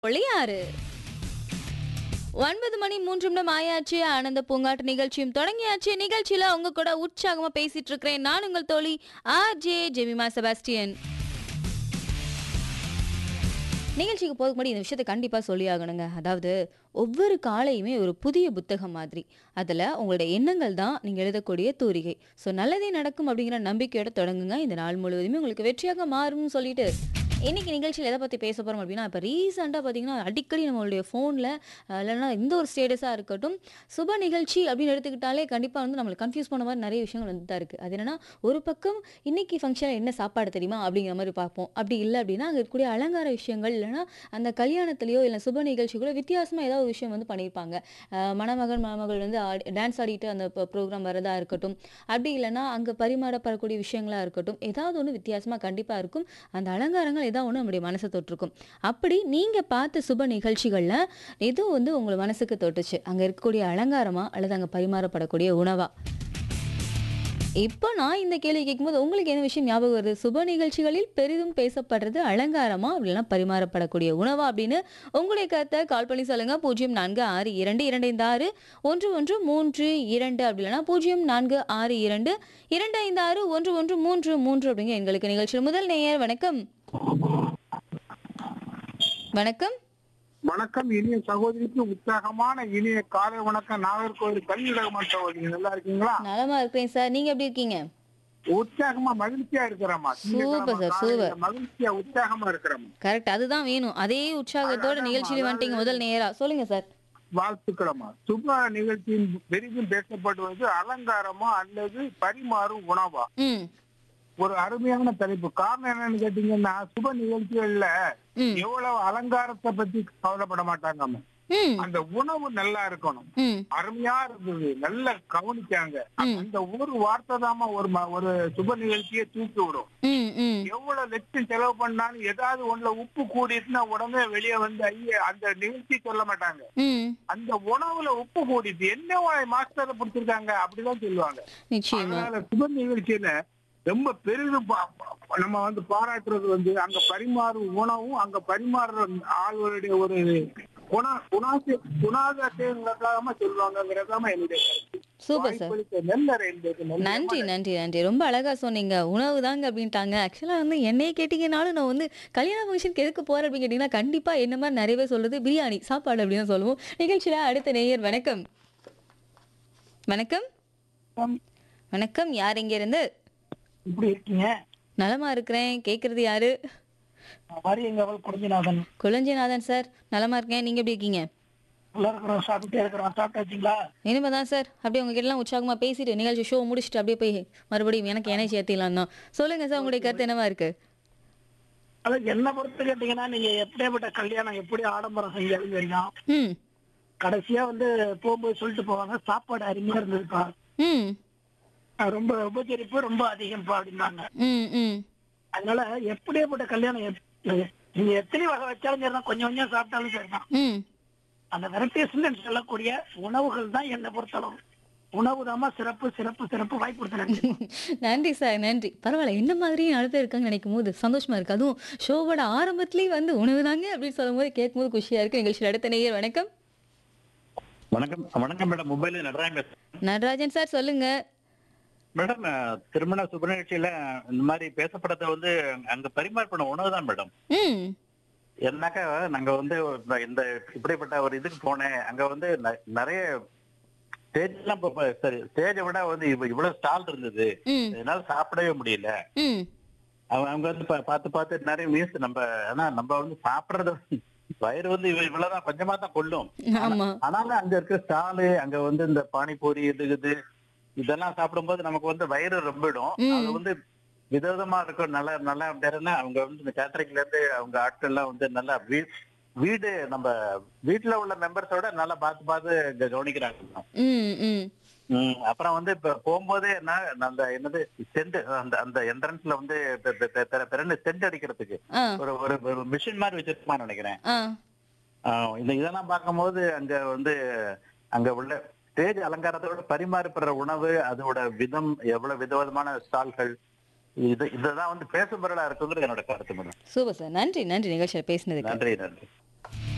ஒளியாறு ஒன்பது மணி மூன்று நிமிடம் ஆயாச்சு ஆனந்த பூங்காட்டு நிகழ்ச்சியும் தொடங்கியாச்சு நிகழ்ச்சியில உங்க கூட உற்சாகமா பேசிட்டு இருக்கிறேன் நான் உங்கள் தோழி ஆர் ஜே ஜெமிமா செபாஸ்டியன் நிகழ்ச்சிக்கு போதுக்கு முன்னாடி இந்த விஷயத்தை கண்டிப்பாக சொல்லி ஆகணுங்க அதாவது ஒவ்வொரு காலையுமே ஒரு புதிய புத்தகம் மாதிரி அதில் உங்களுடைய எண்ணங்கள் தான் நீங்கள் எழுதக்கூடிய தூரிகை ஸோ நல்லதே நடக்கும் அப்படிங்கிற நம்பிக்கையோட தொடங்குங்க இந்த நாள் முழுவதுமே உங்களுக்கு வெற்றியாக மாறும்னு சொல்லிட்டு இன்னைக்கு நிகழ்ச்சியில் எதை பற்றி பேச போகிறோம் அப்படின்னா இப்போ ரீசெண்டாக பார்த்தீங்கன்னா அடிக்கடி நம்மளுடைய ஃபோனில் இல்லைன்னா இந்த ஒரு ஸ்டேட்டஸாக இருக்கட்டும் சுப நிகழ்ச்சி அப்படின்னு எடுத்துக்கிட்டாலே கண்டிப்பாக வந்து நம்மளை கன்ஃபியூஸ் பண்ண மாதிரி நிறைய விஷயங்கள் வந்து தான் இருக்குது அது என்னன்னா ஒரு பக்கம் இன்னைக்கு ஃபங்க்ஷனில் என்ன சாப்பாடு தெரியுமா அப்படிங்கிற மாதிரி பார்ப்போம் அப்படி இல்லை அப்படின்னா அங்கே இருக்கக்கூடிய அலங்கார விஷயங்கள் இல்லைன்னா அந்த கல்யாணத்துலேயோ இல்லை சுப நிகழ்ச்சிகளோ வித்தியாசமாக ஏதாவது ஒரு விஷயம் வந்து பண்ணியிருப்பாங்க அஹ் மணமகன் மணமகள் வந்து ஆடி டான்ஸ் ஆடிட்டு அந்த ப்ரோக்ராம் வரதா இருக்கட்டும் அப்படி இல்லைன்னா அங்கே பரிமாறப்படக்கூடிய விஷயங்களாக இருக்கட்டும் ஏதாவது ஒன்று வித்தியாசமாக கண்டிப்பாக இருக்கும் அந்த அலங்காரங்கள் ஏதாவது ஒன்று நம்முடைய மனசை தொட்டிருக்கும் அப்படி நீங்கள் பார்த்த சுப நிகழ்ச்சிகளில் எதுவும் வந்து உங்கள் மனசுக்கு தொட்டுச்சு அங்கே இருக்கக்கூடிய அலங்காரமா அல்லது அங்கே பரிமாறப்படக்கூடிய உணவா இப்போ நான் இந்த கேள்வி கேட்கும்போது உங்களுக்கு என்ன விஷயம் ஞாபகம் வருது சுப நிகழ்ச்சிகளில் பெரிதும் பேசப்படுறது அலங்காரமா அப்படின்னா பரிமாறப்படக்கூடிய உணவா அப்படின்னு உங்களுடைய கருத்தை கால் பண்ணி சொல்லுங்க பூஜ்ஜியம் நான்கு ஆறு இரண்டு இரண்டு ஐந்து ஆறு ஒன்று ஒன்று மூன்று இரண்டு அப்படி இல்லைன்னா பூஜ்ஜியம் நான்கு ஆறு இரண்டு இரண்டு ஐந்து ஆறு ஒன்று ஒன்று மூன்று மூன்று அப்படிங்க எங்களுக்கு நிகழ்ச்சியில் முதல் நேயர் வணக்கம் வணக்கம் வணக்கம் இனிய சகோதரிக்கு உற்சாகமான இனிய காலை வணக்கம் நாகர்கோவில் கல்விடகமன் சகோதரி நல்லா இருக்கீங்களா நலமா இருக்கிறேன் சார் நீங்க எப்படி இருக்கீங்க உற்சாகமா மகிழ்ச்சியா இருக்கிறோமா சூப்பர் சார், சூப்பர். மகிழ்ச்சியா உற்சாகமா இருக்கிறோம் கரெக்ட் அதுதான் வேணும் அதே உற்சாகத்தோட அதான் நிகழ்ச்சியில் வந்துட்டீங்க முதல் நேரா சொல்லுங்க சார் வாழ்த்துக்களமா சுப நிகழ்ச்சியின் பெரிதும் பேசப்படுவது அலங்காரமா அல்லது பரிமாறும் உணவா ம் ஒரு அருமையான தலைப்பு காரணம் என்னன்னு கேட்டீங்கன்னா சுப நிகழ்ச்சிகள்ல ம் எவ்வளவு அலங்காரத்தை பத்தி கவலைப்பட மாட்டாங்க ம் அந்த உணவு நல்லா இருக்கணும் ம் அருமையா இருந்தது நல்லா கவனிச்சாங்க ம். அந்த ஒரு வார்த்தை தாமா ஒரு ம- ஒரு சுப நிகழ்ச்சியை தூக்கி விடும் ம் ம் எவ்வளவு லட்சம் செலவு பண்ணாலும் ஏதாவது ஒண்ணுல உப்பு கூடிட்டுனா உடனே வெளியே வந்து ஐய அந்த நிகழ்ச்சி சொல்ல மாட்டாங்க ம் அந்த உணவுல உப்பு கூடிட்டு என்ன மாஸ்டரை பிடிச்சிருக்காங்க அப்படிதான் சொல்லுவாங்க நிச்சயமா அதனால சுப நிகழ்ச்சியில ரொம்ப பெரிதும் பா- பா- நம்ம வந்து பாராட்டுறது வந்து அங்க பரிமாறும் உணவும் அங்க பரிமாறுற ஆளுடைய ஒரு குண குணாசி குணாதிசயங்களுக்காக சொல்லுவாங்கிறதாம என்னுடைய கருத்து. சூப்பர் சார் வாய்ப்பளித்த நல்லரை என்பது நல்ல நன்றி நன்றி நன்றி ரொம்ப அழகா சொன்னீங்க உணவு தாங்க அப்படின்ட்டாங்க ஆக்சுவலா வந்து என்னையே கேட்டீங்கனாலும் நான் வந்து கல்யாண ஃபங்க்ஷனுக்கு எதுக்கு போறேன் அப்படின்னு கேட்டீங்கன்னா கண்டிப்பா என்ன மாதிரி நிறைய பேர் சொல்றது பிரியாணி சாப்பாடு அப்படின்னு தான் சொல்லுவோம் நிகழ்ச்சியில அடுத்த நேயர் வணக்கம் வணக்கம் வணக்கம் யார் இங்க இருந்து இப்படி இருக்கீங்க நலமா இருக்கிறேன் கேக்குறது யாரு மாதிரி எங்க குறைஞ்சநாதன் குலஞ்சிநாதன் சார் நலமா இருக்கேன் நீங்க எப்படி இருக்கீங்க நல்லா இருக்கிறோம் சாப்பிட்டே இருக்கிறோம் சாப்பிட்டாச்சுங்களா இனிமேதான் சார் அப்படியே உங்ககிட்ட எல்லாம் உற்சாகமா பேசிட்டு நிகழ்ச்சி ஷோ முடிச்சுட்டு அப்படியே போய் மறுபடியும் எனக்கு எனர்ஜி ஏத்திடலாம் தான் சொல்லுங்க சார் உங்களுடைய கருத்து என்னவா இருக்கு அதான் என்ன பொறுத்து கேட்டீங்கன்னா நீங்க எப்படியாப்பட்ட கல்யாணம் எப்படி ஆடம்பரம் செஞ்சாலும் சரிதான் ம் கடைசியா வந்து போகும்போது சொல்லிட்டு போவாங்க சாப்பாடு அருமையா இருந்ததுப்பா ம் அஹ் ரொம்ப உபச்சரிப்பு ரொம்ப அதிகம்ப்பா அப்படின்னாங்க ம் ம் அதனால எப்படியாப்பட்ட கல்யாணம் எப்- நீங்க எத்தனை வகை வச்சாலும் சரிதான் கொஞ்சம் கொஞ்சம் சாப்பிட்டாலும் சரிதான் ம் அந்த வெரைட்டிஸ் சொல்லக்கூடிய உணவுகள் தான் என்னை பொறுத்தளவு உணவு தாமா சிறப்பு சிறப்பு சிறப்பு வாய்ப்பு கொடுத்தேன் நன்றி சார் நன்றி பரவாயில்ல என்ன மாதிரி நாலு பேர் இருக்காங்க நினைக்கும் போது சந்தோஷமா இருக்கு அதுவும் ஷோவோட ஆரம்பத்திலேயே வந்து உணவு தாங்க அப்படின்னு சொல்லும் போது கேட்கும் போது குஷியா இருக்கு நிகழ்ச்சியில் அடுத்த நேயர் வணக்கம் வணக்கம் வணக்கம் மேடம் மொபைல் நடராஜன் பேசுறேன் நடராஜன் சார் சொல்லுங்க மேடம் அஹ், திருமண சுப நிகழ்ச்சியில இந்த மாதிரி பேசப்பட்டது வந்து அங்க பரிமாறப்பட உணவு தான் மேடம் ம் என்னக்கா நாங்க வந்து இந்த- இந்த இப்படிப்பட்ட ஒரு இதுக்கு போனேன் அங்க வந்து ந- நிறைய ஸ்டேஜ் எல்லாம் இப்ப- இப்ப சரி ஸ்டேஜை விட வந்து இவ்வ- இவ்வளவு ஸ்டால் இருந்தது ம் என்னால சாப்பிடவே முடியல ம் அவங்க அவங்க வந்து பா- பார்த்து பார்த்து நிறைய மீன்ஸ் நம்ம ஆனா நம்ம வந்து சாப்பிடுறது வயிறு வந்து இவ்வ- இவ்வளவுதான் கொஞ்சமா தான் கொள்ளும் ஆமா ஆனாலும் அங்க இருக்க ஸ்டாலு அங்க வந்து இந்த பானிபூரி இது இது இதெல்லாம் சாப்பிடும்போது நமக்கு வந்து வயிறு ரொம்பிடும் ம். அது வந்து விதவிதமா இருக்கும் நல்லா நல்லா பேருன்னா அவங்க வந்து இந்த கேட்டரிங்ல இருந்து அவங்க ஆட்கள் எல்லாம் வந்து நல்லா வீ- வீடு நம்ம வீட்டுல உள்ள மெம்பர்ஸோட நல்லா பார்த்து பார்த்து இங்க கவனிக்கிறாங்க ம் ம் ம், அப்புறம் வந்து இப்ப போகும்போதே நான் அந்த என்னது சென்ட் அந்த அந்த என்ட்ரன்ஸ்ல வந்து பெ- பெ- பெ- பெ- பெரிய சென்ட் அடிக்கிறதுக்கு ஆ ஒரு ஒரு ஒரு மிஷின் மாதிரி வச்சிருப்பான்னு நினைக்கிறேன் ஆ ஆஹ் இந்த இதெல்லாம் பார்க்கும்போது அங்க வந்து அங்க உள்ள ஸ்டேஜ் அலங்காரத்தோட பரிமாறப்படுற உணவு அதோட விதம் எவ்வளவு விதவிதமான ஸ்டால்கள் இது இததான் வந்து பேசும் பொருளா இருக்குங்கிறது என்னோட கருத்து மேடம் சூப்பர் சார் நன்றி நன்றி நிகழ்ச்சியில் பேசினதுக்கு நன்றி நன்றி